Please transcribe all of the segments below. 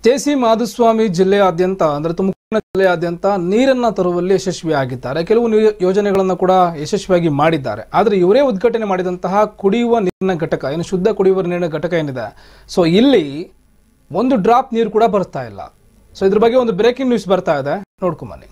JC Madhuswamy ಜಿಲ್ಲೆಯಾದ್ಯಂತ ಅಂದ್ರೆ ತುಮಕೂರಿನ ಜಿಲ್ಲೆಯಾದ್ಯಂತ ನೀರನ್ನ ತರುವಲ್ಲಿ ಯಶಸ್ವಿಯಾಗಿದ್ದಾರೆ ಕೆಲವು ನಿ- ಯೋಜನೆಗಳನ್ನ ಕೂಡ ಯಶಸ್ವಿಯಾಗಿ ಮಾಡಿದ್ದಾರೆ ಆದ್ರೆ ಇವರೇ ಉದ್ಘಾಟನೆ ಮಾಡಿದಂತಹ ಕುಡಿಯುವ ನೀರಿನ ಘಟಕ ಏನು ಶುದ್ಧ ಕುಡಿಯುವ ನೀರಿನ ಘಟಕ ಏನಿದೆ ಸೊ ಇಲ್ಲಿ ಒಂದು ಡ್ರಾಪ್ ನೀರು ಕೂಡ ಬರ್ತಾ ಇಲ್ಲ ಸೊ ಇದ್ರ ಬಗ್ಗೆ ಒಂದು ಬ್ರೇಕಿಂಗ್ ನ್ಯೂಸ್ ಬರ್ತಾ ಇದೆ ನೋಡ್ಕೊಂಬನ್ನಿ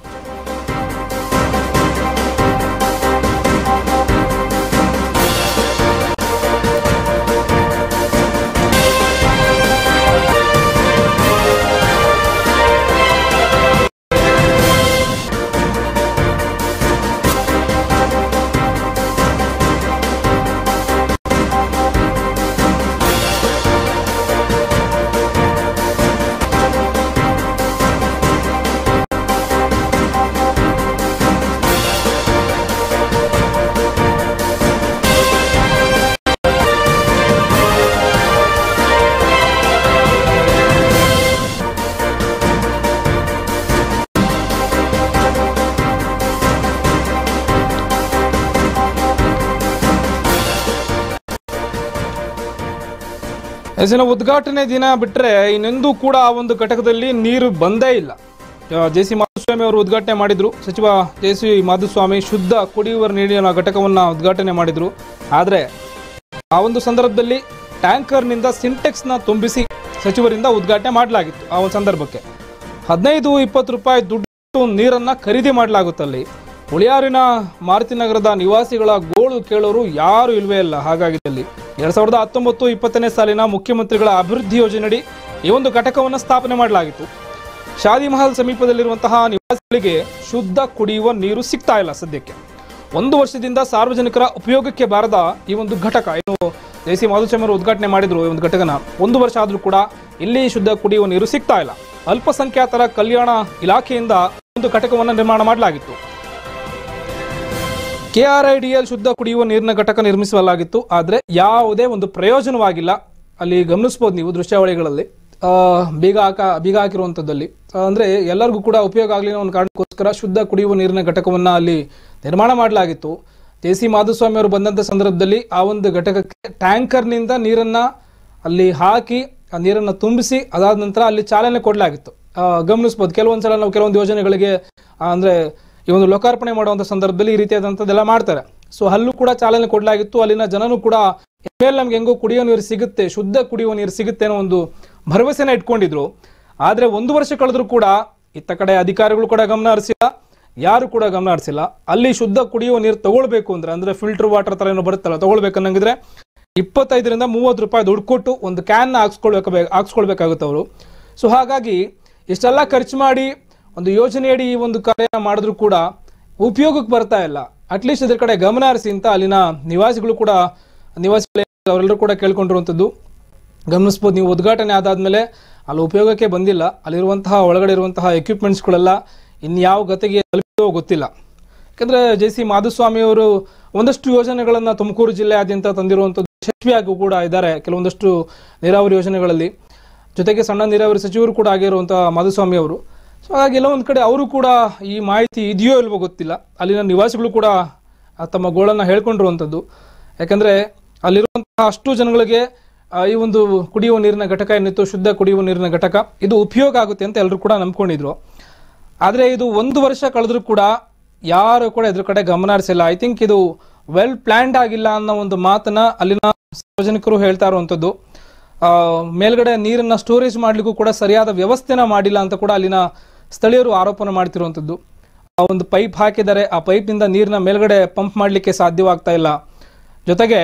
ಎಸಿನ ಉದ್ಘಾಟನೆ ದಿನ ಬಿಟ್ರೆ ಇನ್ನೆಂದೂ ಕೂಡ ಆ ಒಂದು ಘಟಕದಲ್ಲಿ ನೀರು ಬಂದೇ ಇಲ್ಲ ಜೆ ಸಿ ಮಾಧುಸ್ವಾಮಿ ಅವರು ಉದ್ಘಾಟನೆ ಮಾಡಿದ್ರು ಸಚಿವ ಜೆ ಸಿ ಮಾಧುಸ್ವಾಮಿ ಶುದ್ಧ ಕುಡಿಯುವ ನೀರಿನ ಘಟಕವನ್ನ ಉದ್ಘಾಟನೆ ಮಾಡಿದ್ರು ಆದ್ರೆ ಆ ಒಂದು ಸಂದರ್ಭದಲ್ಲಿ ಟ್ಯಾಂಕರ್ನಿಂದ ಸಿಂಟೆಕ್ಸ್ನ ತುಂಬಿಸಿ ಸಚಿವರಿಂದ ಉದ್ಘಾಟನೆ ಮಾಡಲಾಗಿತ್ತು ಆ ಒಂದು ಸಂದರ್ಭಕ್ಕೆ ಹದಿನೈದು ಇಪ್ಪತ್ತು ರೂಪಾಯಿ ದುಡ್ಡು ನೀರನ್ನ ಖರೀದಿ ಮಾಡಲಾಗುತ್ತಲ್ಲಿ ಹುಳಿಯಾರಿನ ಮಾರುತಿನಗರದ ನಿವಾಸಿಗಳ ಗೋಳು ಕೇಳೋರು ಯಾರು ಇಲ್ವೇ ಇಲ್ಲ ಹಾಗಾಗಿದ್ದಲ್ಲಿ ಎರಡ್ ಸಾವಿರದ ಹತ್ತೊಂಬತ್ತು ಇಪ್ಪತ್ತನೇ ಸಾಲಿನ ಮುಖ್ಯಮಂತ್ರಿಗಳ ಅಭಿವೃದ್ಧಿ ಯೋಜನೆಯಡಿ ಈ ಒಂದು ಘಟಕವನ್ನು ಸ್ಥಾಪನೆ ಮಾಡಲಾಗಿತ್ತು ಶಾದಿ ಮಹಲ್ ಸಮೀಪದಲ್ಲಿರುವಂತಹ ನಿವಾಸಿಗಳಿಗೆ ಶುದ್ಧ ಕುಡಿಯುವ ನೀರು ಸಿಗ್ತಾ ಇಲ್ಲ ಸದ್ಯಕ್ಕೆ ಒಂದು ವರ್ಷದಿಂದ ಸಾರ್ವಜನಿಕರ ಉಪಯೋಗಕ್ಕೆ ಬಾರದ ಈ ಒಂದು ಘಟಕ ಏನು ಜೆ ಸಿ ಮಾಧುಸ್ವಾಮಿ ಅವರು ಉದ್ಘಾಟನೆ ಮಾಡಿದ್ರು ಈ ಒಂದು ಘಟಕನ ಒಂದು ವರ್ಷ ಆದ್ರೂ ಕೂಡ ಇಲ್ಲಿ ಶುದ್ಧ ಕುಡಿಯುವ ನೀರು ಸಿಗ್ತಾ ಇಲ್ಲ ಅಲ್ಪಸಂಖ್ಯಾತರ ಕಲ್ಯಾಣ ಇಲಾಖೆಯಿಂದ ಒಂದು ಘಟಕವನ್ನು ನಿರ್ಮಾಣ ಮಾಡಲಾಗಿತ್ತು ಕೆಆರ್ಐಡಿಎಲ್ ಶುದ್ಧ ಕುಡಿಯುವ ನೀರಿನ ಘಟಕ ನಿರ್ಮಿಸಲಾಗಿತ್ತು ಆದರೆ ಯಾವುದೇ ಒಂದು ಪ್ರಯೋಜನವಾಗಿಲ್ಲ ಅಲ್ಲಿ ಗಮನಿಸ್ಬೋದು ನೀವು ದೃಶ್ಯಾವಳಿಗಳಲ್ಲಿ ಆ, ಬೀಗ ಹಾಕ ಬೀಗ ಹಾಕಿರುವಂಥದ್ದಲ್ಲಿ ಆ, ಅಂದ್ರೆ ಎಲ್ಲರಿಗೂ ಕೂಡ ಉಪಯೋಗ ಆಗಲಿ ಅನ್ನೋ ಒಂದು ಕಾರಣಕ್ಕೋಸ್ಕರ ಶುದ್ಧ ಕುಡಿಯುವ ನೀರಿನ ಘಟಕವನ್ನ ಅಲ್ಲಿ ನಿರ್ಮಾಣ ಮಾಡಲಾಗಿತ್ತು ಜೆ ಸಿ ಮಾಧುಸ್ವಾಮಿ ಅವರು ಬಂದಂಥ ಸಂದರ್ಭದಲ್ಲಿ ಆ ಒಂದು ಘಟಕಕ್ಕೆ ಟ್ಯಾಂಕರ್ನಿಂದ ನೀರನ್ನ ಅಲ್ಲಿ ಹಾಕಿ ಆ ನೀರನ್ನು ತುಂಬಿಸಿ ಅದಾದ ನಂತರ ಅಲ್ಲಿ ಚಾಲನೆ ಕೊಡಲಾಗಿತ್ತು ಆ, ಗಮನಿಸ್ಬೋದು ಕೆಲವೊಂದ್ಸಲ ನಾವು ಕೆಲವೊಂದು ಯೋಜನೆಗಳಿಗೆ ಆ, ಅಂದ್ರೆ ಈ ಒಂದು ಲೋಕಾರ್ಪಣೆ ಮಾಡುವಂಥ ಸಂದರ್ಭದಲ್ಲಿ ಈ ರೀತಿಯಾದಂಥದ್ದೆಲ್ಲ ಮಾಡ್ತಾರೆ ಸೊ ಅಲ್ಲೂ ಕೂಡ ಚಾಲನೆ ಕೊಡಲಾಗಿತ್ತು ಅಲ್ಲಿನ ಜನನು ಕೂಡ ಇನ್ಮೇಲೆ ನಮ್ಗೆ ಹೆಂಗೋ ಕುಡಿಯೋ ನೀರು ಸಿಗುತ್ತೆ ಶುದ್ಧ ಕುಡಿಯುವ ನೀರು ಸಿಗುತ್ತೆ ಅನ್ನೋ ಒಂದು ಭರವಸೆನ ಇಟ್ಕೊಂಡಿದ್ರು ಆದ್ರೆ ಒಂದು ವರ್ಷ ಕಳೆದ್ರು ಕೂಡ ಇತ್ತ ಕಡೆ ಅಧಿಕಾರಿಗಳು ಕೂಡ ಗಮನ ಹರಿಸಿಲ್ಲ ಯಾರು ಕೂಡ ಗಮನ ಹರಿಸಿಲ್ಲ ಅಲ್ಲಿ ಶುದ್ಧ ಕುಡಿಯುವ ನೀರು ತಗೊಳ್ಬೇಕು ಅಂದ್ರೆ ಅಂದ್ರೆ ಫಿಲ್ಟರ್ ವಾಟರ್ ತರ ಏನೋ ಬರುತ್ತಲ್ಲ ತಗೊಳ್ಬೇಕನ್ನಂಗಿದ್ರೆ ಇಪ್ಪತ್ತೈದರಿಂದ ಮೂವತ್ತು ರೂಪಾಯಿ ದುಡ್ಡು ಕೊಟ್ಟು ಒಂದು ಕ್ಯಾನ್ ಹಾಕ್ಸ್ಕೊಳ್ಬೇಕು ಹಾಕ್ಸ್ಕೊಳ್ಬೇಕಾಗುತ್ತೆ ಅವರು ಸೊ ಹಾಗಾಗಿ ಇಷ್ಟೆಲ್ಲ ಖರ್ಚು ಮಾಡಿ ಒಂದು ಯೋಜನೆಯಡಿ ಈ ಒಂದು ಕಾರ್ಯ ಮಾಡಿದ್ರು ಕೂಡ ಉಪಯೋಗಕ್ಕೆ ಬರ್ತಾ ಇಲ್ಲ ಅಟ್ಲೀಸ್ಟ್ ಇದ್ರ ಕಡೆ ಗಮನ ಹರಿಸಿ ಅಂತ ಅಲ್ಲಿನ ನಿವಾಸಿಗಳು ಕೂಡ ನಿವಾಸಿಗಳು ಅವರೆಲ್ಲರೂ ಕೂಡ ಕೇಳ್ಕೊಂಡಿರುವಂಥದ್ದು ಗಮನಿಸ್ಬೋದು ನೀವು ಉದ್ಘಾಟನೆ ಆದಾದ್ಮೇಲೆ ಅಲ್ಲಿ ಉಪಯೋಗಕ್ಕೆ ಬಂದಿಲ್ಲ ಅಲ್ಲಿರುವಂತಹ ಒಳಗಡೆ ಇರುವಂತಹ ಎಕ್ವಿಪ್ಮೆಂಟ್ಸ್ಗಳೆಲ್ಲ ಇನ್ಯಾವ ಗತಿಗೆ ತಲುಪಿದೋ ಗೊತ್ತಿಲ್ಲ ಯಾಕಂದ್ರೆ ಜೆ ಸಿ ಮಾಧುಸ್ವಾಮಿ ಅವರು ಒಂದಷ್ಟು ಯೋಜನೆಗಳನ್ನ ತುಮಕೂರು ಜಿಲ್ಲೆಯಾದ್ಯಂತ ತಂದಿರುವಂಥದ್ದು ಯಶಸ್ವಿಯಾಗೂ ಕೂಡ ಇದ್ದಾರೆ ಕೆಲವೊಂದಷ್ಟು ನೀರಾವರಿ ಯೋಜನೆಗಳಲ್ಲಿ ಜೊತೆಗೆ ಸಣ್ಣ ನೀರಾವರಿ ಸಚಿವರು ಕೂಡ ಆಗಿರುವಂತಹ ಮಾಧುಸ್ವಾಮಿ ಅವರು ಸೊ ಹಾಗಾಗಿ ಎಲ್ಲ ಒಂದು ಕಡೆ ಅವರು ಕೂಡ ಈ ಮಾಹಿತಿ ಇದೆಯೋ ಇಲ್ವೋ ಗೊತ್ತಿಲ್ಲ ಅಲ್ಲಿನ ನಿವಾಸಿಗಳು ಕೂಡ ಆ ತಮ್ಮ ಗೋಳನ್ನ ಹೇಳ್ಕೊಂಡಿರುವಂಥದ್ದು ಯಾಕಂದ್ರೆ ಅಲ್ಲಿರುವಂತಹ ಅಷ್ಟು ಜನಗಳಿಗೆ ಆ, ಈ ಒಂದು ಕುಡಿಯುವ ನೀರಿನ ಘಟಕ ಏನಿತ್ತು ಶುದ್ಧ ಕುಡಿಯುವ ನೀರಿನ ಘಟಕ ಇದು ಉಪಯೋಗ ಆಗುತ್ತೆ ಅಂತ ಎಲ್ಲರೂ ಕೂಡ ನಂಬ್ಕೊಂಡಿದ್ರು ಆದ್ರೆ ಇದು ಒಂದು ವರ್ಷ ಕಳೆದ್ರೂ ಕೂಡ ಯಾರು ಕೂಡ ಇದ್ರ ಕಡೆ ಗಮನ ಹರಿಸಿಲ್ಲ ಐ ಥಿಂಕ್ ಇದು ವೆಲ್ ಪ್ಲಾನ್ಡ್ ಆಗಿಲ್ಲ ಅನ್ನೋ ಒಂದು ಮಾತನ್ನ ಅಲ್ಲಿನ ಸಾರ್ವಜನಿಕರು ಹೇಳ್ತಾ ಇರುವಂಥದ್ದು ಆ, ಮೇಲ್ಗಡೆ ನೀರನ್ನ ಸ್ಟೋರೇಜ್ ಮಾಡ್ಲಿಕ್ಕೂ ಕೂಡ ಸರಿಯಾದ ವ್ಯವಸ್ಥೆನ ಮಾಡಿಲ್ಲ ಅಂತ ಕೂಡ ಅಲ್ಲಿನ ಸ್ಥಳೀಯರು ಆರೋಪನ ಮಾಡ್ತಿರುವಂಥದ್ದು ಆ ಒಂದು ಪೈಪ್ ಹಾಕಿದ್ದಾರೆ ಆ ಪೈಪ್ನಿಂದ ನೀರನ್ನ ಮೇಲ್ಗಡೆ ಪಂಪ್ ಮಾಡಲಿಕ್ಕೆ ಸಾಧ್ಯವಾಗ್ತಾ ಇಲ್ಲ ಜೊತೆಗೆ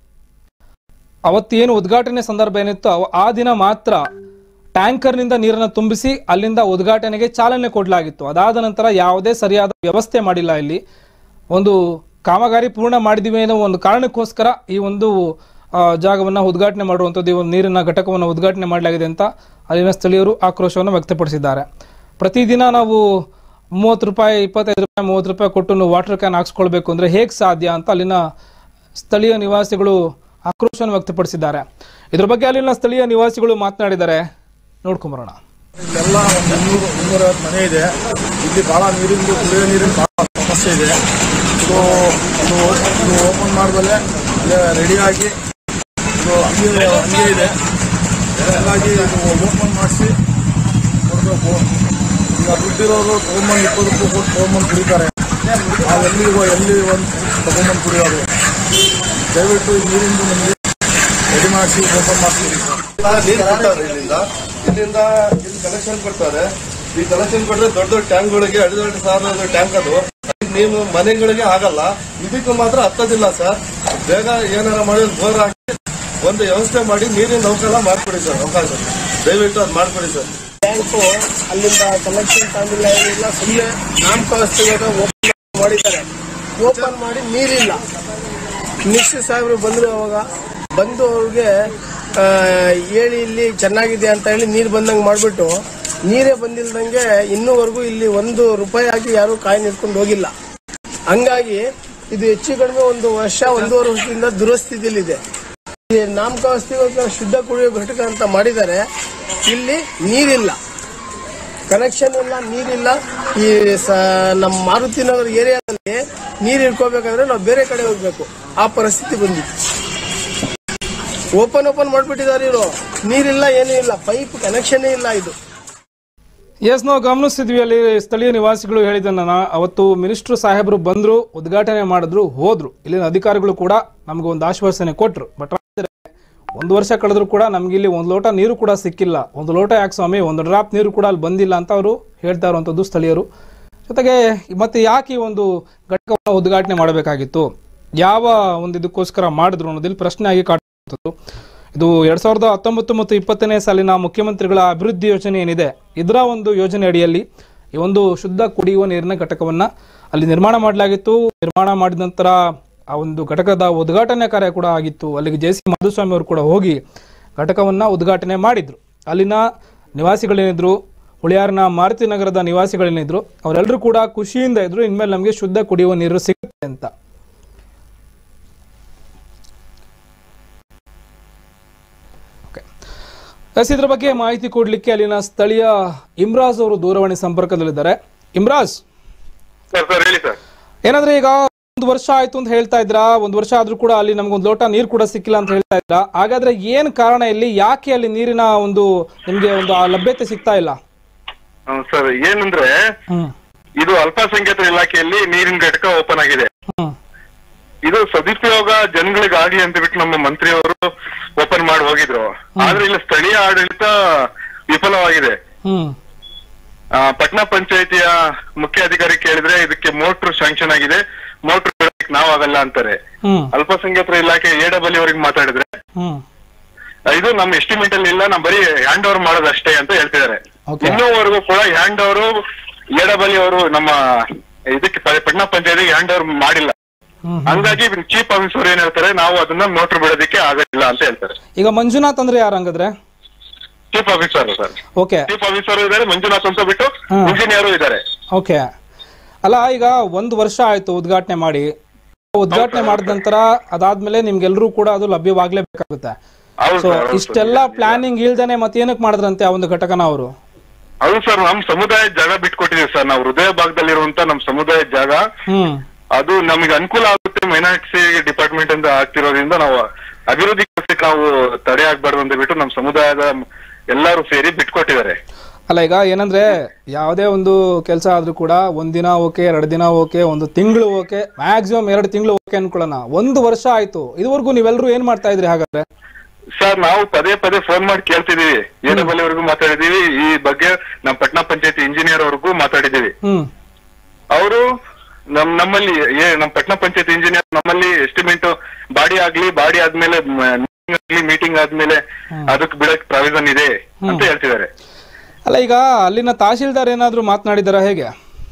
ಅವತ್ತೇನು ಉದ್ಘಾಟನೆ ಸಂದರ್ಭ ಏನಿತ್ತು ಅವ- ಆ ದಿನ ಮಾತ್ರ ಟ್ಯಾಂಕರ್ನಿಂದ ನೀರನ್ನು ತುಂಬಿಸಿ ಅಲ್ಲಿಂದ ಉದ್ಘಾಟನೆಗೆ ಚಾಲನೆ ಕೊಡಲಾಗಿತ್ತು ಅದಾದ ನಂತರ ಯಾವುದೇ ಸರಿಯಾದ ವ್ಯವಸ್ಥೆ ಮಾಡಿಲ್ಲ ಇಲ್ಲಿ ಒಂದು ಕಾಮಗಾರಿ ಪೂರ್ಣ ಮಾಡಿದಿವಿ ಅನ್ನೋ ಒಂದು ಕಾರಣಕ್ಕೋಸ್ಕರ ಈ ಒಂದು ಆ, ಜಾಗವನ್ನ ಉದ್ಘಾಟನೆ ಮಾಡುವಂಥದ್ದು ಈ ಒಂದು ನೀರಿನ ಘಟಕವನ್ನು ಉದ್ಘಾಟನೆ ಮಾಡಲಾಗಿದೆ ಅಂತ ಅಲ್ಲಿನ ಸ್ಥಳೀಯರು ಆಕ್ರೋಶವನ್ನು ವ್ಯಕ್ತಪಡಿಸಿದ್ದಾರೆ ಪ್ರತಿದಿನ ನಾವು ಮೂವತ್ತು ರೂಪಾಯಿ ಇಪ್ಪತ್ತೈದು ರೂಪಾಯಿ ಮೂವತ್ತು ರೂಪಾಯಿ ಕೊಟ್ಟು ನಾವು ವಾಟರ್ ಕ್ಯಾನ್ ಹಾಕ್ಸ್ಕೊಳ್ಬೇಕು ಅಂದ್ರೆ ಹೇಗೆ ಸಾಧ್ಯ ಅಂತ ಅಲ್ಲಿನ ಸ್ಥಳೀಯ ನಿವಾಸಿಗಳು ಆಕ್ರೋಶವನ್ನು ವ್ಯಕ್ತಪಡಿಸಿದ್ದಾರೆ ಇದ್ರ ಬಗ್ಗೆ ಅಲ್ಲಿನ ಸ್ಥಳೀಯ ನಿವಾಸಿಗಳು ಮಾತನಾಡಿದ್ದಾರೆ ನೋಡ್ಕೊಂಬರೋಣ ಇಲ್ಲೆಲ್ಲ ಒಂದು ಇನ್ನೂರು ಇನ್ನೂರೈವತ್ತು ಮನೆ ಇದೆ ಇಲ್ಲಿ ಭಾಳ ನೀರಿಂದು ಕುಡಿಯೋ ನೀರಿನ ಭಾಳ ಸಮಸ್ಯೆ ಇದೆ ಸೊ ಇದು ಇದು ಓಪನ್ ಮಾಡಿದಲ್ಲೇ ಅಲ್ಲೇ ರೆಡಿಯಾಗಿ ಇದು ಹಂಗೆ ಹಂಗೆ ಇದೆ ಹಾಗಾಗಿ ಇದು ಓಪನ್ ಮಾಡಿಸಿ ಕೊಡಬೇಕು ಈಗ ದುಡ್ಡಿರೋರು ತೊಗೊಂಬಂದು ಇಪ್ಪತ್ತು ರೂಪಾಯಿ ಕೊಟ್ಟು ತೊಗೊಂಬಂದು ಕುಡಿತಾರೆ ನಾವು ಎಲ್ಲಿ ಎಲ್ಲಿ ಒಂದು ತೊಗೊಂಬಂದು ಕುಡಿಯೋದು ದಯವಿಟ್ಟು ಈ ನೀರಿಂದು ನಮಗೆ ರೆಡಿ ಮಾಡಿಸಿ ಓಪನ್ ಮಾಡಿಸ್ತೀವಿ ಸರ್ ನೀರು ಕೊಡ್ತಾರೆ ಇಲ್ಲಿಂದ ಇಲ್ಲಿಂದ ಇಲ್ಲಿ ಕಲೆಕ್ಷನ್ ಕೊಡ್ತಾರೆ ಈ ಕಲೆಕ್ಷನ್ ಕೊಟ್ರೆ ದೊಡ್ಡ ದೊಡ್ಡ ಟ್ಯಾಂಕ್ಗಳಿಗೆ ಎರಡು ಎರಡು ಸಾವಿರದ ಟ್ಯಾಂಕ್ ಅದು ನೀವು ಮನೆಗಳಿಗೆ ಆಗಲ್ಲ ಇದಕ್ಕೆ ಮಾತ್ರ ಹತ್ತದಿಲ್ಲ ಸರ್ ಬೇಗ ಏನಾರ ಮಾಡಿ ಬೋರ್ ಹಾಕಿ ಒಂದು ವ್ಯವಸ್ಥೆ ಮಾಡಿ ನೀರಿನ ನೌಕರ ಮಾಡ್ಕೊಡಿ ಸರ್ ಅವಕಾಶ ದಯವಿಟ್ಟು ಅದು ಮಾಡ್ಕೊಡಿ ಸರ್ ಬ್ಯಾಂಕು ಅಲ್ಲಿಂದ ಕಲೆಕ್ಷನ್ ತಗೊಂಡಿಲ್ಲ ಏನಿಲ್ಲ ಸುಮ್ಮನೆ ನಾಮಕಾವಸ್ಥೆಗೆ ಓಪನ್ ಮಾಡಿದ್ದಾರೆ ಓಪನ್ ಮಾಡಿ ನೀರಿಲ್ಲ ಮಿನಿಸ್ಟರ್ ಸಾಹೇಬರು ಬಂದರು ಅವಾಗ ಬಂದು ಅವ್ರಿಗೆ ಆ, ಹೇಳಿ ಇಲ್ಲಿ ಚೆನ್ನಾಗಿದೆ ಅಂತ ಹೇಳಿ ನೀರು ಬಂದಂಗೆ ಮಾಡಿಬಿಟ್ಟು ನೀರೇ ಬಂದಿಲ್ದಂಗೆ ಇನ್ನೂವರೆಗೂ ಇಲ್ಲಿ ಒಂದು ರೂಪಾಯಿ ಹಾಕಿ ಯಾರು ಕಾಯಿ ನಿಡ್ಕೊಂಡು ಹೋಗಿಲ್ಲ ಹಂಗಾಗಿ ಇದು ಹೆಚ್ಚು ಕಡಿಮೆ ಒಂದು ವರ್ಷ ಒಂದೂವರೆ ವರ್ಷದಿಂದ ದುರಸ್ಥಿತಿಯಲ್ಲಿದೆ ಈ ನಾಮಕಾವಸ್ಥೆಗೋಸ್ಕರ ಶುದ್ಧ ಕುಡಿಯುವ ಘಟಕ ಅಂತ ಮಾಡಿದ್ದಾರೆ ಇಲ್ಲಿ ನೀರಿಲ್ಲ ಕನೆಕ್ಷನ್ ಇಲ್ಲ ನೀರಿಲ್ಲ ಈ ಸ ನಮ್ಮ ಮಾರುತಿ ನಗರ ಏರಿಯಾದಲ್ಲಿ ನೀರು ಇಟ್ಕೋಬೇಕಾದ್ರೆ ನಾವು ಬೇರೆ ಕಡೆ ಹೋಗ್ಬೇಕು ಆ ಪರಿಸ್ಥಿತಿ ಬಂದಿತ್ತು ಓಪನ್ ಓಪನ್ ಮಾಡ್ಬಿಟ್ಟಿದ್ದಾರೆ ಇವರು ನೀರಿಲ್ಲ ಏನೂ ಇಲ್ಲ ಪೈಪ್ ಕನೆಕ್ಷನ್ನೇ ಇಲ್ಲ ಇದು ಎಸ್ ನಾವು ಗಮನಿಸ್ತಿದ್ವಿ ಅಲ್ಲಿ ಸ್ಥಳೀಯ ನಿವಾಸಿಗಳು ಹೇಳಿದ್ದನ್ನ ಅವತ್ತು ಮಿನಿಸ್ಟರ್ ಸಾಹೇಬರು ಬಂದ್ರು ಉದ್ಘಾಟನೆ ಮಾಡಿದ್ರು ಹೋದ್ರು ಇಲ್ಲಿನ ಅಧಿಕಾರಿಗಳು ಕೂಡ ನಮ್ಗೆ ಒಂದು ಆಶ್ವಾಸನೆ ಕೊಟ್ರು ಬಟ್ ಒಂದು ವರ್ಷ ಕಳೆದ್ರು ಕೂಡ ನಮ್ಗೆ ಇಲ್ಲಿ ಒಂದು ಲೋಟ ನೀರು ಕೂಡ ಸಿಕ್ಕಿಲ್ಲ ಒಂದು ಲೋಟ ಯಾಕೆ ಸ್ವಾಮಿ ಒಂದು ಡ್ರಾಪ್ ನೀರು ಕೂಡ ಅಲ್ಲಿ ಬಂದಿಲ್ಲ ಅಂತ ಅವರು ಹೇಳ್ತಾ ಇರುವಂಥದ್ದು ಸ್ಥಳೀಯರು ಜೊತೆಗೆ ಮತ್ತೆ ಯಾಕೆ ಈ ಒಂದು ಘಟಕವನ್ನು ಉದ್ಘಾಟನೆ ಮಾಡಬೇಕಾಗಿತ್ತು ಯಾವ ಒಂದು ಇದಕ್ಕೋಸ್ಕರ ಮಾಡಿದ್ರು ಅನ್ನೋದಿಲ್ಲಿ ಪ್ರಶ್ನೆ ಆಗಿ ಕಾಡುವಂಥದ್ದು ಇದು ಎರಡ್ ಸಾವಿರದ ಹತ್ತೊಂಬತ್ತು ಮತ್ತು ಇಪ್ಪತ್ತನೇ ಸಾಲಿನ ಮುಖ್ಯಮಂತ್ರಿಗಳ ಅಭಿವೃದ್ಧಿ ಯೋಜನೆ ಏನಿದೆ ಇದರ ಒಂದು ಯೋಜನೆ ಅಡಿಯಲ್ಲಿ ಈ ಒಂದು ಶುದ್ಧ ಕುಡಿಯುವ ನೀರಿನ ಘಟಕವನ್ನ ಅಲ್ಲಿ ನಿರ್ಮಾಣ ಮಾಡಲಾಗಿತ್ತು ನಿರ್ಮಾಣ ಮಾಡಿದ ನಂತರ ಆ ಒಂದು ಘಟಕದ ಉದ್ಘಾಟನೆ ಕಾರ್ಯ ಕೂಡ ಆಗಿತ್ತು ಅಲ್ಲಿಗೆ ಜೆ ಸಿ ಮಾಧುಸ್ವಾಮಿ ಅವರು ಕೂಡ ಹೋಗಿ ಘಟಕವನ್ನ ಉದ್ಘಾಟನೆ ಮಾಡಿದ್ರು ಅಲ್ಲಿನ ನಿವಾಸಿಗಳೇನಿದ್ರು ಹುಳಿಯಾರಿನ ಮಾರುತಿ ನಗರದ ನಿವಾಸಿಗಳೇನಿದ್ರು ಅವರೆಲ್ಲರೂ ಕೂಡ ಖುಷಿಯಿಂದ ಇದ್ರು ಇನ್ಮೇಲೆ ನಮಗೆ ಶುದ್ಧ ಕುಡಿಯುವ ನೀರು ಸಿಗುತ್ತೆ ಅಂತ ಎಸ್ ಇದ್ರ ಬಗ್ಗೆ ಮಾಹಿತಿ ಕೊಡ್ಲಿಕ್ಕೆ ಅಲ್ಲಿನ ಸ್ಥಳೀಯ ಇಮ್ರಾಜ್ ಅವರು ದೂರವಾಣಿ ಸಂಪರ್ಕದಲ್ಲಿದ್ದಾರೆ ಇಮ್ರಾಜ್ ಸರ್ ಸರ್ ಹೇಳಿ ಸರ್ ಏನಾದ್ರೆ ಈಗ ಒಂದು ವರ್ಷ ಆಯ್ತು ಅಂತ ಹೇಳ್ತಾ ಇದ್ರ ಒಂದು ವರ್ಷ ಆದ್ರೂ ಕೂಡ ಅಲ್ಲಿ ನಮ್ಗೊಂದು ಲೋಟ ನೀರು ಕೂಡ ಸಿಕ್ಕಿಲ್ಲ ಅಂತ ಹೇಳ್ತಾ ಇದ್ರ ಹಾಗಾದ್ರೆ ಏನ್ ಕಾರಣ ಇಲ್ಲಿ ಯಾಕೆ ಅಲ್ಲಿ ನೀರಿನ ಒಂದು ನಿಮ್ಗೆ ಒಂದು ಆ ಲಭ್ಯತೆ ಸಿಗ್ತಾ ಇಲ್ಲ ಹ್ಮ್, ಸರ್ ಏನಂದ್ರೆ ಹ್ಮ್ ಇದು ಅಲ್ಪಸಂಖ್ಯಾತರ ಇಲಾಖೆಯಲ್ಲಿ ನೀರಿನ ಘಟಕ ಓಪನ್ ಆಗಿದೆ ಹ್ಮ್ ಇದು ಸದುಪಯೋಗ ಜನಗಳಿಗಾಗ್ಲಿ ಅಂತ ಬಿಟ್ಟು ನಮ್ಮ ಮಂತ್ರಿಯವರು ಓಪನ್ ಮಾಡಿ ಹೋಗಿದ್ರು ಆದ್ರೆ ಇಲ್ಲಿ ಸ್ಥಳೀಯ ಆಡಳಿತ ವಿಫಲವಾಗಿದೆ ಹ್ಮ್ ಆ, ಪಟ್ನಾ ಪಂಚಾಯತಿಯ ಮುಖ್ಯ ಅಧಿಕಾರಿ ಕೇಳಿದ್ರೆ ಇದಕ್ಕೆ ಮೋಟ್ರ್ ಶಾಂಕ್ಷನ್ ಆಗಿದೆ ಮೋಟ್ರ್ ಬಿಡಕ್ಕೆ ನಾವಾಗಲ್ಲ ಅಂತಾರೆ ಹ್ಮ್ ಅಲ್ಪಸಂಖ್ಯಾತರ ಇಲಾಖೆ ಎ ಡಬ್ಲ್ಯೂ ಅವರಿಗೆ ಮಾತಾಡಿದ್ರೆ ಹ್ಮ್ ಇದು ನಮ್ಮ ಎಸ್ಟಿಮೇಟ್ ಅಲ್ಲಿ ಇಲ್ಲ ನಾವು ಬರೀ ಹ್ಯಾಂಡ್ ಓವರ್ ಮಾಡೋದಷ್ಟೇ ಅಂತ ಹೇಳ್ತಿದ್ದಾರೆ Okay. ಇನ್ನೂವರೆಗೂ ಕೂಡ ಹ್ಯಾಂಡ್ ಓವರ್ ಎ ಡಬ್ಲ್ಯೂ ಅವರು ನಮ್ಮ ಇದಕ್ಕೆ ಪ- ಪಟ್ನಾ ಪಂಚಾಯತಿಗೆ ಹ್ಯಾಂಡ್ ಓವರ್ ಮಾಡಿಲ್ಲ ಹ್ಮ್ ಹಂಗಾಗಿ ಚೀಫ್ ಆಫೀಸರ್ ಏನ್ ಹೇಳ್ತಾರೆ ನಾವು ಅದನ್ನ ಮೋಟರ್ ಬಿಡೋದಕ್ಕೆ ಆಗಲ್ಲ ಅಂತ ಹೇಳ್ತಾರೆ ಈಗ ಮಂಜುನಾಥ್ ಅಂದ್ರೆ ಯಾರು ಹಂಗಂದ್ರೆ chief officer sir okay chief officer ಇದ್ದಾರೆ ಮಂಜುನಾಥ್ ಅಂತ ಬಿಟ್ಟು ಹ್ಮ್. ಇಂಜಿನಿಯರು ಇದ್ದಾರೆ ಓಕೆ ಅಲ್ಲ ಈಗ ಒಂದು ವರ್ಷ ಆಯ್ತು ಉದ್ಘಾಟನೆ ಮಾಡಿ ಉದ್ಘಾಟನೆ ಮಾಡಿದ ನಂತರ ಅದಾದ್ಮೇಲೆ ನಿಮ್ಗೆಲ್ರೂ ಕೂಡ ಅದು ಲಭ್ಯವಾಗ್ಲೇಬೇಕಾಗುತ್ತೆ ಹೌದು ಸೊ ಸರ್, ಹೌದು ಸರ್. ಇಷ್ಟೆಲ್ಲ ಪ್ಲಾನಿಂಗ್ ಇಲ್ದೇನೆ ಮತ್ತೆ ಏನಕ್ಕೆ ಮಾಡಿದ್ರಂತೆ ಆ ಒಂದು ಘಟಕನ ಅವರು ಹೌದು ಸರ್ ನಮ್ ಸಮುದಾಯದ ಜಾಗ ಬಿಟ್ಕೊಟ್ಟಿದೀವಿ ಸರ್ ನಾವು ಹೃದಯ ಭಾಗದಲ್ಲಿರುವಂತ ನಮ್ ಸಮುದಾಯದ ಜಾಗ ಹ್ಮ್ ಅದು ನಮಗೆ ಅನುಕೂಲ ಆಗುತ್ತೆ ಮೈನಾರಿಟಿ ಡಿಪಾರ್ಟ್ಮೆಂಟ್ ಅಂತ ಆಗ್ತಿರೋದ್ರಿಂದ ನಾವು ಅಭಿವೃದ್ಧಿ ಕೆಲಸಕ್ಕೆ ನಾವು ತಡೆ ಆಗ್ಬಾರ್ದು ಅಂತ ಬಿಟ್ಟು ನಮ್ಮ ಸಮುದಾಯದ ಎಲ್ಲರೂ ಸೇರಿ ಬಿಟ್ಕೊಟ್ಟಿದ್ದಾರೆ ಅಲ್ಲ ಈಗ ಏನಂದ್ರೆ ಯಾವುದೇ ಒಂದು ಕೆಲಸ ಆದ್ರೂ ಕೂಡ ಒಂದಿನ ಓಕೆ ಎರಡು ದಿನ ಓಕೆ ಒಂದು ತಿಂಗಳು ಓಕೆ ಮ್ಯಾಕ್ಸಿಮಮ್ ಎರಡು ತಿಂಗಳು ಓಕೆ ಅನ್ಕೊಳ್ಳೋಣ ಒಂದು ವರ್ಷ ಆಯ್ತು ಇದುವರೆಗೂ ನೀವೆಲ್ಲರೂ ಏನ್ ಮಾಡ್ತಾ ಇದ್ರಿ ಹಾಗಾದ್ರೆ ಸರ್ ನಾವು ಪದೇ ಪದೇ ಫೋನ್ ಮಾಡಿ ಕೇಳ್ತಿದೀವಿ ಎ ಡಬ್ಲ್ಯೂ ಅವ್ರಿಗೂ ಮಾತಾಡಿದೀವಿ ಈ ಬಗ್ಗೆ ನಮ್ಮ ಪಟ್ನಾ ಪಂಚಾಯತಿ ಇಂಜಿನಿಯರ್ ಅವ್ರಿಗೂ ಮಾತಾಡಿದೀವಿ ಹ್ಮ್ ಅವರು ನಮ್ ನಮ್ಮಲ್ಲಿ ಏ ನಮ್ ಪಟ್ನಾ ಪಂಚಾಯತ್ ಇಂಜಿನಿಯರ್ ನಮ್ಮಲ್ಲಿ ಎಸ್ಟಿಮೇಟ್ ಬಾಡಿ ಆಗ್ಲಿ ಬಾಡಿ ಆದ್ಮೇಲೆ ಮೀಟಿಂಗ್ ಆದ್ಮೇಲೆ ಅದಕ್ಕೆ ಬಿಡಕ್ ಪ್ರಾವಿಷನ್ ಇದೆ ಅಂತ ಹೇಳ್ತಿದ್ದಾರೆ ಅಲ್ಲ ಈಗ ಅಲ್ಲಿನ ತಹಶೀಲ್ದಾರ್ ಏನಾದ್ರು ಮಾತನಾಡಿದಾರ ಹೇಗೆ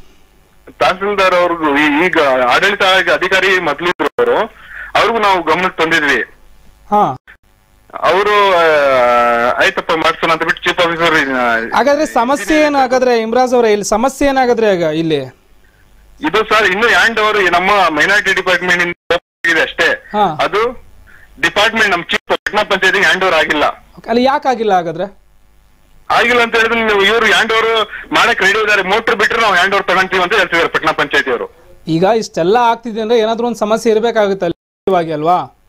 ತಹಸೀಲ್ದಾರ್ ಅವ್ರಿಗೂ ಈ- ಈಗ ಆಡಳಿತ ಅಧಿಕಾರಿ ಮೊದ್ಲಿದ್ರು ಅವರು ಅವ್ರಿಗೂ ನಾವು ಗಮನಕ್ಕೆ ತಂದಿದ್ವಿ ಹಾ ಅವರು ಆಯ್ತಪ್ಪ ಮಾಡ್ಸೋಣ ಅಂತ ಬಿಟ್ಟು ಚೀಫ್ ಆಫೀಸರ್ ಹಾಗಾದ್ರೆ ಸಮಸ್ಯೆ ಏನಾಗಾದ್ರೆ ಇಮ್ರಾಜ್ ಅವರೇ ಇಲ್ಲಿ ಸಮಸ್ಯೆ ಏನಾಗಾದ್ರೆ ಈಗ ಇಲ್ಲಿ ಇದು ಸರ್ ಇನ್ನು ಹ್ಯಾಂಡ್ ಓವರ್ ನಮ್ಮ ಮೈನಾರಿಟಿ ಡಿಪಾರ್ಟ್ಮೆಂಟ್ ಇಂದ ಇದೆ ಅಷ್ಟೇ ಹಾ. ಅದು ಡಿಪಾರ್ಟ್ಮೆಂಟ್ ನಮ್ ಚೀಫ್ ಪಟ್ನಾ ಪಂಚಾಯತಿಗೆ ಹ್ಯಾಂಡ್ ಓವರ್ ಆಗಿಲ್ಲ ಅಲ್ಲಿ ಯಾಕಾಗಿಲ್ಲ ಹಾಗಾದ್ರೆ ಆಗಿಲ್ಲ ಅಂತ ಹೇಳಿದ್ರೆ ನೀವು ಇವರು ಹ್ಯಾಂಡ್ ಓವರ್ ಮಾಡಕ್ ರೆಡಿ ಇದಾರೆ ಮೋಟರ್ ಬಿಟ್ರೆ ನಾವು ಹ್ಯಾಂಡ್ ಓವರ್ ತಗೊಂತೀವಿ ಅಂತ ಹೇಳ್ತಿದ್ದಾರೆ ಪಟ್ನಾ ಪಂಚಾಯತಿ ಅವರು ಈಗ ಇಷ್ಟೆಲ್ಲ ಆಗ್ತಿದೆ ಅಂದ್ರೆ ಏನಾದ್ರೂ ಒಂದು ಸಮಸ್ಯೆ ಇರ್ಬೇಕಾಗುತ್ತೆ ಅಲ್ಲಿ ಅಲ್ವಾ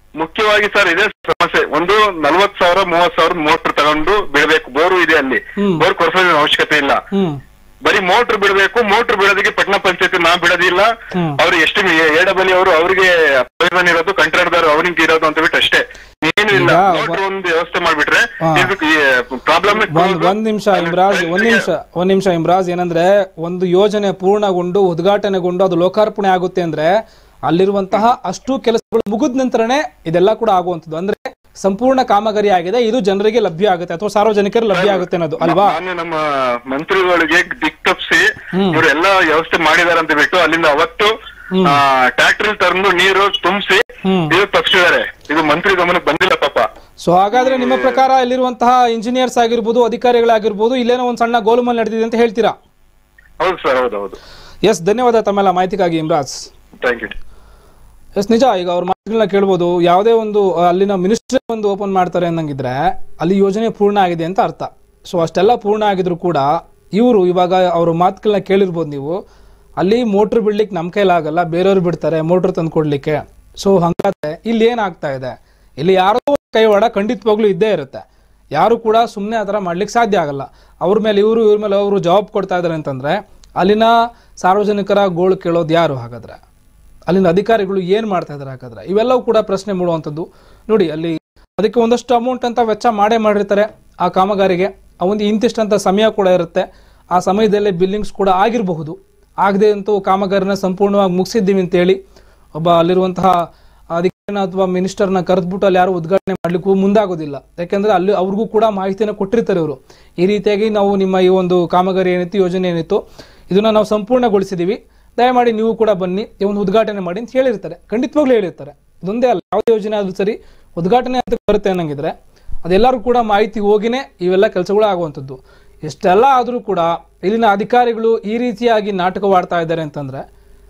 ಮುಖ್ಯವಾಗಿ ಸರ್ ಇದೇ ಸಮಸ್ಯೆ ಒಂದು ನಲ್ವತ್ ಸಾವಿರ ಮೂವತ್ ಸಾವಿರ ಮೋಟರ್ ತಗೊಂಡು ಬಿಡಬೇಕು ಬೋರು ಇದೆ ಅಲ್ಲಿ ಹ್ಮ್. ಬೋರ್ ಕೊಡ್ಸೋದ್ರ ಅವಶ್ಯಕತೆ ಇಲ್ಲ ಹ್ಮ್ ಬರೀ ಮೋಟರ್ ಬಿಡಬೇಕು ಮೋಟರ್ ಬಿಡೋದಕ್ಕೆ ಪಟ್ಟಣ ಪಂಚಾಯತಿ ನಾ ಬಿಡೋದಿಲ್ಲ ಹ್ಮ್. ಅವ್ರು ಎಷ್ಟು ಎ ಡಬ್ಲ್ಯೂ ಅವರು ಅವರಿಗೆ ಪ್ರಯೋಜನ ಇರೋದು ಕಂಟ್ರಾಕ್ಟರ್ ಅವ್ರಿಗೆ ಇರೋದು ಅಂತ ಬಿಟ್ಟು ಅಷ್ಟೇ ಏನು ಇಲ್ಲ ಈಗ ಮೋಟರ್ ಒಂದು ವ್ಯವಸ್ಥೆ ಮಾಡ್ಬಿಟ್ರೆ ಹಾ. ಪ್ರಾಬ್ಲಮ್ ಒಂದ್ ಒಂದ್ ನಿಮಿಷ ಇಮ್ರಾಜ್ ಒಂದ್ ನಿಮಿಷ ಒಂದ್ ನಿಮಿಷ ಇಮ್ರಾಜ್ ಏನಂದ್ರೆ ಒಂದು ಯೋಜನೆ ಪೂರ್ಣಗೊಂಡು ಉದ್ಘಾಟನೆಗೊಂಡು ಅದು ಲೋಕಾರ್ಪಣೆ ಆಗುತ್ತೆ ಅಂದ್ರೆ ಅಲ್ಲಿರುವಂತಹ ಅಷ್ಟು ಕೆಲಸಗಳು ಮುಗಿದ ನಂತರನೇ ಇದೆಲ್ಲ ಕೂಡ ಆಗುವಂಥದ್ದು ಅಂದ್ರೆ ಸಂಪೂರ್ಣ ಕಾಮಗಾರಿ ಆಗಿದೆ ಇದು ಜನರಿಗೆ ಲಭ್ಯ ಆಗುತ್ತೆ ಅಥವಾ ಸಾರ್ವಜನಿಕರಿಗೆ ಲಭ್ಯ ಆಗುತ್ತೆ ಅನ್ನೋದು ಅಲ್ವಾ ನಾನು ನಮ್ಮ ಮಂತ್ರಿಗಳಿಗೆ ದಿಕ್ ತಪ್ಪಿಸಿ ಇವರೆಲ್ಲ ವ್ಯವಸ್ಥೆ ಮಾಡಿದಾರೆ ಅಂತ ಬಿಟ್ಟು ಅಲ್ಲಿಂದ ಅವತ್ತು ಟ್ರ್ಯಾಕ್ಟರ್ ತಂದು ನೀರು ತುಂಬಿಸಿ ಹ್ಮ್. ಇದು ತಪ್ಪಿಸಿದ್ದಾರೆ ಇದು ಮಂತ್ರಿ ಗಮನಕ್ಕೆ ಬಂದಿಲ್ಲ ಪಾಪ ಸೊ ಹಾಗಾದ್ರೆ ನಿಮ್ಮ ಪ್ರಕಾರ ಇಲ್ಲಿರುವಂತಹ ಇಂಜಿನಿಯರ್ಸ್ ಆಗಿರ್ಬೋದು ಅಧಿಕಾರಿಗಳಾಗಿರ್ಬೋದು ಇಲ್ಲೇನೋ ಒಂದ್ ಸಣ್ಣ ಗೋಲುಮಲ್ ನಡೆದಿದೆ ಅಂತ ಹೇಳ್ತೀರಾ ಹೌದು ಸರ್ ಹೌದು ಹೌದು ಎಸ್ ಧನ್ಯವಾದ ತಮ್ಮೆಲ್ಲ ಮಾಹಿತಿಗಾಗಿ ಇಮ್ರಾಜ್ ಥ್ಯಾಂಕ್ ಯು ಎಸ್ ನಿಜ ಈಗ ಅವ್ರ ಮಾತುಗಳನ್ನ ಕೇಳ್ಬೋದು ಯಾವುದೇ ಒಂದು ಆ, ಅಲ್ಲಿನ ಮಿನಿಸ್ಟ್ರಿ ಒಂದು ಓಪನ್ ಮಾಡ್ತಾರೆ ಅನ್ನಂಗಿದ್ರೆ ಅಲ್ಲಿ ಯೋಜನೆ ಪೂರ್ಣ ಆಗಿದೆ ಅಂತ ಅರ್ಥ ಸೊ ಅಷ್ಟೆಲ್ಲ ಪೂರ್ಣ ಆಗಿದ್ರು ಕೂಡ ಇವರು ಇವಾಗ ಅವ್ರ ಮಾತುಗಳನ್ನ ಕೇಳಿರ್ಬೋದು ನೀವು ಅಲ್ಲಿ ಮೋಟ್ರ್ ಬಿಡ್ಲಿಕ್ಕೆ ನಮ್ಮ ಕೈಲಾಗಲ್ಲ ಬೇರೆಯವ್ರು ಬಿಡ್ತಾರೆ ಮೋಟ್ರ್ ತಂದು ಕೊಡ್ಲಿಕ್ಕೆ ಸೊ ಹಂಗಾದ್ರೆ ಇಲ್ಲಿ ಏನಾಗ್ತಾ ಇದೆ ಇಲ್ಲಿ ಯಾರೋ ಒಂದು ಕೈವಾಡ ಖಂಡಿತವಾಗ್ಲೂ ಇದ್ದೇ ಇರುತ್ತೆ ಯಾರು ಕೂಡ ಸುಮ್ಮನೆ ಆ ಥರ ಮಾಡ್ಲಿಕ್ಕೆ ಸಾಧ್ಯ ಆಗಲ್ಲ ಅವ್ರ ಮೇಲೆ ಇವರು ಇವ್ರ ಮೇಲೆ ಅವರು ಜವಾಬ್ ಕೊಡ್ತಾ ಇದ್ದಾರೆ ಅಂತಂದ್ರೆ ಅಲ್ಲಿನ ಸಾರ್ವಜನಿಕರ ಗೋಳು ಕೇಳೋದು ಯಾರು ಹಾಗಾದ್ರೆ ಅಲ್ಲಿನ ಅಧಿಕಾರಿಗಳು ಏನ್ ಮಾಡ್ತಾ ಇದಾರೆ ಹಾಗಾದ್ರೆ ಇವೆಲ್ಲವೂ ಕೂಡ ಪ್ರಶ್ನೆ ಮೂಡುವಂಥದ್ದು ನೋಡಿ ಅಲ್ಲಿ ಅದಕ್ಕೆ ಒಂದಷ್ಟು ಅಮೌಂಟ್ ಅಂತ ವೆಚ್ಚ ಮಾಡೇ ಮಾಡಿರ್ತಾರೆ ಆ ಕಾಮಗಾರಿಗೆ ಆ ಒಂದು ಇಂತಿಷ್ಟಂತ ಸಮಯ ಕೂಡ ಇರುತ್ತೆ ಆ ಸಮಯದಲ್ಲಿ ಬಿಲ್ಲಿಂಗ್ಸ್ ಕೂಡ ಆಗಿರಬಹುದು ಆಗದೆ ಅಂತೂ ಕಾಮಗಾರಿನ ಸಂಪೂರ್ಣವಾಗಿ ಮುಗಿಸಿದ್ದೀವಿ ಅಂತೇಳಿ ಒಬ್ಬ ಅಲ್ಲಿರುವಂತಹ ಅಧಿಕಾರಿನ ಅಥವಾ ಮಿನಿಸ್ಟರ್ನ ಕರೆದ್ಬಿಟ್ಟು ಅಲ್ಲಿ ಯಾರು ಉದ್ಘಾಟನೆ ಮಾಡ್ಲಿಕ್ಕೂ ಮುಂದಾಗೋದಿಲ್ಲ ಯಾಕೆಂದ್ರೆ ಅಲ್ಲಿ ಅವ್ರಿಗೂ ಕೂಡ ಮಾಹಿತಿಯನ್ನು ಕೊಟ್ಟಿರ್ತಾರೆ ಇವರು ಈ ರೀತಿಯಾಗಿ ನಾವು ನಿಮ್ಮ ಈ ಒಂದು ಕಾಮಗಾರಿ ಏನಿತ್ತು ಯೋಜನೆ ಏನಿತ್ತು ಇದನ್ನ ನಾವು ಸಂಪೂರ್ಣಗೊಳಿಸಿದೀವಿ ದಯಮಾಡಿ ನೀವು ಕೂಡ ಬನ್ನಿ ಈ ಒಂದು ಉದ್ಘಾಟನೆ ಮಾಡಿ ಅಂತ ಹೇಳಿರ್ತಾರೆ ಖಂಡಿತವಾಗ್ಲೂ ಹೇಳಿರ್ತಾರೆ ಇದೊಂದೇ ಅಲ್ಲ ಯಾವುದೇ ಯೋಜನೆ ಆದ್ರೂ ಸರಿ ಉದ್ಘಾಟನೆ ಅಂತ ಬರುತ್ತೆ ಅನ್ನಂಗಿದ್ರೆ ಅದೆಲ್ಲರೂ ಕೂಡ ಮಾಹಿತಿ ಹೋಗಿನೇ ಇವೆಲ್ಲ ಕೆಲಸಗಳು ಆಗುವಂಥದ್ದು ಎಷ್ಟೆಲ್ಲ ಆದರೂ ಕೂಡ ಇಲ್ಲಿನ ಅಧಿಕಾರಿಗಳು ಈ ರೀತಿಯಾಗಿ ನಾಟಕವಾಡ್ತಾ ಇದ್ದಾರೆ ಅಂತಂದ್ರೆ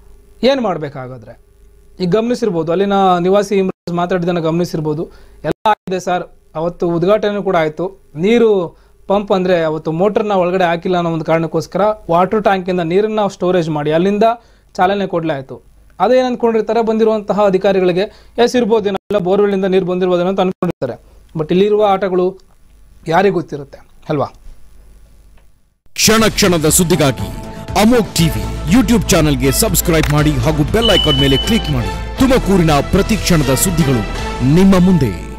ಏನು ಮಾಡ್ಬೇಕಾಗಾದ್ರೆ ಈಗ ಗಮನಿಸಿರ್ಬೋದು ಅಲ್ಲಿನ ನಿವಾಸಿ ಇಮ್ರಾಜ್ ಮಾತಾಡಿದನ್ನ ಗಮನಿಸಿರ್ಬೋದು ಎಲ್ಲ ಆಗಿದೆ ಸರ್ ಅವತ್ತು ಉದ್ಘಾಟನೆ ಕೂಡ ಆಯಿತು ನೀರು ಪಂಪ್ ಅಂದ್ರೆ ಅವತ್ತು ಮೋಟರ್ನ ಒಳಗಡೆ ಹಾಕಿಲ್ಲ ಅನ್ನೋ ಒಂದು ಕಾರಣಕ್ಕೋಸ್ಕರ ವಾಟರ್ ಟ್ಯಾಂಕಿಂದ ನೀರನ್ನ ಸ್ಟೋರೇಜ್ ಮಾಡಿ ಅಲ್ಲಿಂದ ಚಾಲನೆ ಕೊಡ್ಲಾಯ್ತು ಅದೇನು ಅನ್ಕೊಂಡಿರ್ತಾರೆ ಬಂದಿರುವಂತಹ ಅಧಿಕಾರಿಗಳಿಗೆ ಎಸ್ ಇರ್ಬೋದು ಎಲ್ಲ ಬೋರ್ವೆಲ್ನಿಂದ ನೀರು ಬಂದಿರ್ಬೋದೇನೋ ಅಂತ ಅನ್ಕೊಂಡಿರ್ತಾರೆ ಬಟ್ ಇಲ್ಲಿರುವ ಆಟಗಳು ಯಾರಿಗೆ ಗೊತ್ತಿರುತ್ತೆ ಅಲ್ವಾ ಕ್ಷಣ ಕ್ಷಣದ ಸುದ್ದಿಗಾಗಿ ಅಮೋಕ್ ಟಿವಿ ಯೂಟ್ಯೂಬ್ ಚಾನೆಲ್ಗೆ ಸಬ್ಸ್ಕ್ರೈಬ್ ಮಾಡಿ ಹಾಗೂ ಬೆಲ್ ಐಕಾನ್ ಮೇಲೆ ಕ್ಲಿಕ್ ಮಾಡಿ ತುಮಕೂರಿನ ಪ್ರತಿ ಕ್ಷಣದ ಸುದ್ದಿಗಳು ನಿಮ್ಮ ಮುಂದೆ